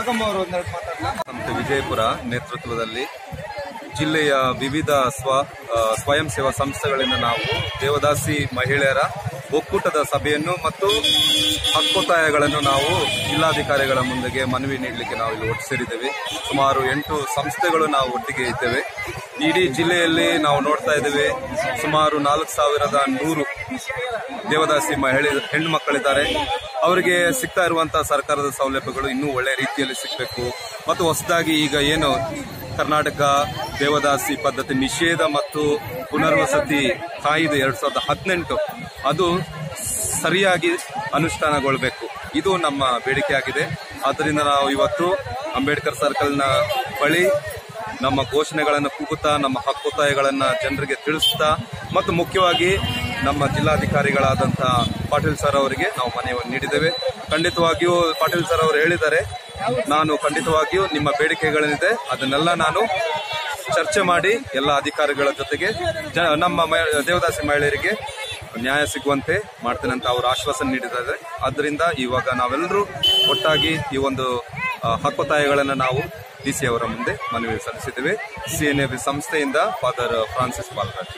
ಭಾಗಮ್ಮ ಅವರು ಒಂದೆರಡು ಮಾತಾಡಲ್ಲ ಸಂಸ್ಥೆ ವಿಜಯಪುರ ನೇತೃತ್ವದಲ್ಲಿ ಜಿಲ್ಲೆಯ ವಿವಿಧ ಸ್ವ ಆ, ಸ್ವಯಂ ಸೇವಾ ಸಂಸ್ಥೆಗಳಿಂದ ನಾವು ದೇವದಾಸಿ ಮಹಿಳೆಯರ ಒಕ್ಕೂಟದ ಸಭೆಯನ್ನು ಮತ್ತು ಹಕ್ಕೊತ್ತಾಯಗಳನ್ನು ನಾವು ಜಿಲ್ಲಾಧಿಕಾರಿಗಳ ಮುಂದೆಗೆ ಮನವಿ ನೀಡಲಿಕ್ಕೆ ನಾವು ಇಲ್ಲಿ ಒಟ್ಟು ಸೇರಿದ್ದೇವೆ ಸುಮಾರು ಎಂಟು ಸಂಸ್ಥೆಗಳು ನಾವು ಒಟ್ಟಿಗೆ ಇದ್ದೇವೆ ಇಡೀ ಜಿಲ್ಲೆಯಲ್ಲಿ ನಾವು ನೋಡ್ತಾ ಇದ್ದೇವೆ ಸುಮಾರು ನಾಲ್ಕು ಸಾವಿರದ ನೂರು ದೇವದಾಸಿ ಮಹಿಳೆ ಹೆಣ್ಣು ಮಕ್ಕಳಿದ್ದಾರೆ ಅವರಿಗೆ ಸಿಗ್ತಾ ಇರುವಂತಹ ಸರ್ಕಾರದ ಸೌಲಭ್ಯಗಳು ಇನ್ನೂ ಒಳ್ಳೆ ರೀತಿಯಲ್ಲಿ ಸಿಗಬೇಕು ಮತ್ತು ಹೊಸದಾಗಿ ಈಗ ಏನು ಕರ್ನಾಟಕ ದೇವದಾಸಿ ಪದ್ಧತಿ ನಿಷೇಧ ಮತ್ತು ಪುನರ್ವಸತಿ ಕಾಯ್ದೆ ಎರಡ್ ಸಾವಿರದ ಹದಿನೆಂಟು ಅದು ಸರಿಯಾಗಿ ಅನುಷ್ಠಾನಗೊಳ್ಳಬೇಕು ಇದು ನಮ್ಮ ಬೇಡಿಕೆಯಾಗಿದೆ ಆದ್ದರಿಂದ ನಾವು ಇವತ್ತು ಅಂಬೇಡ್ಕರ್ ಸರ್ಕಲ್ನ ಬಳಿ ನಮ್ಮ ಘೋಷಣೆಗಳನ್ನು ಕೂಗುತ್ತಾ ನಮ್ಮ ಹಕ್ಕೊತ್ತಾಯಗಳನ್ನ ಜನರಿಗೆ ತಿಳಿಸ್ತಾ ಮತ್ತು ಮುಖ್ಯವಾಗಿ ನಮ್ಮ ಜಿಲ್ಲಾಧಿಕಾರಿಗಳಾದಂತಹ ಪಾಟೀಲ್ ಸರ್ ಅವರಿಗೆ ನಾವು ಮನವಿಯನ್ನು ನೀಡಿದ್ದೇವೆ ಖಂಡಿತವಾಗಿಯೂ ಪಾಟೀಲ್ ಸರ್ ಅವರು ಹೇಳಿದ್ದಾರೆ ನಾನು ಖಂಡಿತವಾಗಿಯೂ ನಿಮ್ಮ ಬೇಡಿಕೆಗಳೇನಿದೆ ಅದನ್ನೆಲ್ಲ ನಾನು ಚರ್ಚೆ ಮಾಡಿ ಎಲ್ಲ ಅಧಿಕಾರಿಗಳ ಜೊತೆಗೆ ಜ- ನಮ್ಮ ಮಹಿ- ದೇವದಾಸಿ ಮಹಿಳೆಯರಿಗೆ ನ್ಯಾಯ ಸಿಗುವಂತೆ ಮಾಡ್ತೇನೆ ಅಂತ ಅವರು ಆಶ್ವಾಸನೆ ನೀಡಿದ್ದಾರೆ ಆದ್ದರಿಂದ ಇವಾಗ ನಾವೆಲ್ಲರೂ ಒಟ್ಟಾಗಿ ಈ ಒಂದು ಆ, ಹಕ್ಕೊತ್ತಾಯಗಳನ್ನು ನಾವು ಡಿ ಸಿ ಅವರ ಮುಂದೆ ಮನವಿ ಸಲ್ಲಿಸಿದ್ದೇವೆ ಸಿಎನ್ಎ ಸಂಸ್ಥೆಯಿಂದ ಫಾದರ್ ಫ್ರಾನ್ಸಿಸ್ ಬಾಲರಾಜ್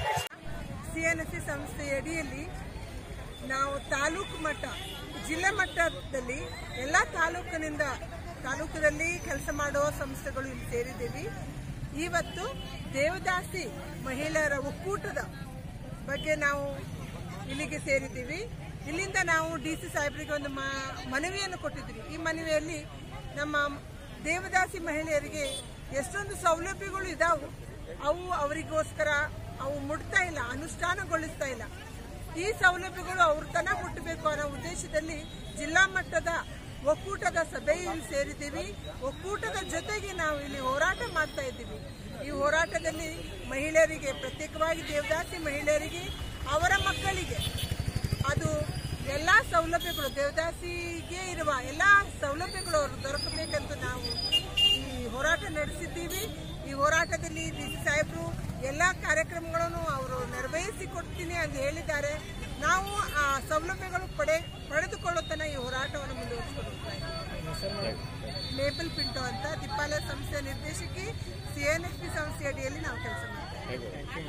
ಸಿಎನ್ಎಸ್ಸಿ ಸಂಸ್ಥೆಯ ಅಡಿಯಲ್ಲಿ ನಾವು ತಾಲೂಕು ಮಟ್ಟ ಜಿಲ್ಲಾ ಮಟ್ಟದಲ್ಲಿ ಎಲ್ಲ ತಾಲೂಕಿನಿಂದ ತಾಲೂಕದಲ್ಲಿ ಕೆಲಸ ಮಾಡುವ ಸಂಸ್ಥೆಗಳು ಇಲ್ಲಿ ಸೇರಿದ್ದೀವಿ ಇವತ್ತು ದೇವದಾಸಿ ಮಹಿಳೆಯರ ಒಕ್ಕೂಟದ ಬಗ್ಗೆ ನಾವು ಇಲ್ಲಿಗೆ ಸೇರಿದ್ದೀವಿ ಇಲ್ಲಿಂದ ನಾವು ಡಿ ಸಿ ಸಾಹೇಬರಿಗೆ ಒಂದು ಮ- ಮನವಿಯನ್ನು ಕೊಟ್ಟಿದ್ವಿ ಈ ಮನವಿಯಲ್ಲಿ ನಮ್ಮ ದೇವದಾಸಿ ಮಹಿಳೆಯರಿಗೆ ಎಷ್ಟೊಂದು ಸೌಲಭ್ಯಗಳು ಇದಾವು ಅವು ಅವರಿಗೋಸ್ಕರ ಅವು ಮುಟ್ತಾ ಇಲ್ಲ ಅನುಷ್ಠಾನಗೊಳಿಸ್ತಾ ಇಲ್ಲ ಈ ಸೌಲಭ್ಯಗಳು ಅವ್ರ ತನ ಮುಟ್ಟಬೇಕು ಅನ್ನೋ ಉದ್ದೇಶದಲ್ಲಿ ಜಿಲ್ಲಾ ಮಟ್ಟದ ಒಕ್ಕೂಟದ ಸಭೆಯಲ್ಲಿ ಸೇರಿದ್ದೀವಿ ಒಕ್ಕೂಟದ ಜೊತೆಗೆ ನಾವು ಇಲ್ಲಿ ಹೋರಾಟ ಮಾಡ್ತಾ ಇದ್ದೀವಿ ಈ ಹೋರಾಟದಲ್ಲಿ ಮಹಿಳೆಯರಿಗೆ ಪ್ರತ್ಯೇಕವಾಗಿ ದೇವದಾಸಿ ಮಹಿಳೆಯರಿಗೆ ಅವರ ಮಕ್ಕಳಿಗೆ ಅದು ಎಲ್ಲ ಸೌಲಭ್ಯಗಳು ದೇವದಾಸಿಗೆ ಇರುವ ಎಲ್ಲ ಸೌಲಭ್ಯಗಳು ಅವ್ರು ದೊರಕಬೇಕಂತ ನಾವು ಈ ಹೋರಾಟ ನಡೆಸಿದ್ದೀವಿ ಈ ಹೋರಾಟದಲ್ಲಿ ಡಿ ಸಿ ಸಾಹೇಬರು ಎಲ್ಲ ಕಾರ್ಯಕ್ರಮಗಳನ್ನು ಅವರು ನೆರವೇರಿಸಿ ಕೊಡ್ತೀನಿ ಅಂತ ಹೇಳಿದ್ದಾರೆ ನಾವು ಆ ಸೌಲಭ್ಯಗಳು ಪಡೆ ಪಡೆದುಕೊಳ್ಳೋ ತನಕ ಈ ಹೋರಾಟವನ್ನು ಮುಂದುವರಿಸಿಕೊಂಡು ಹೋಗ್ತಾ ಇದ್ದೀವಿ ಮೇಪಲ್ ಪಿಂಟೋ ಅಂತ ದಿಪ್ಪಾಲ ಸಂಸ್ಥೆ ನಿರ್ದೇಶಕಿ ಸಿಎನ್ಎಫ್ಪಿ ಸಂಸ್ಥೆ ಅಡಿಯಲ್ಲಿ ನಾವು ಕೆಲಸ ಮಾಡ್ತಾ ಇದ್ದೀವಿ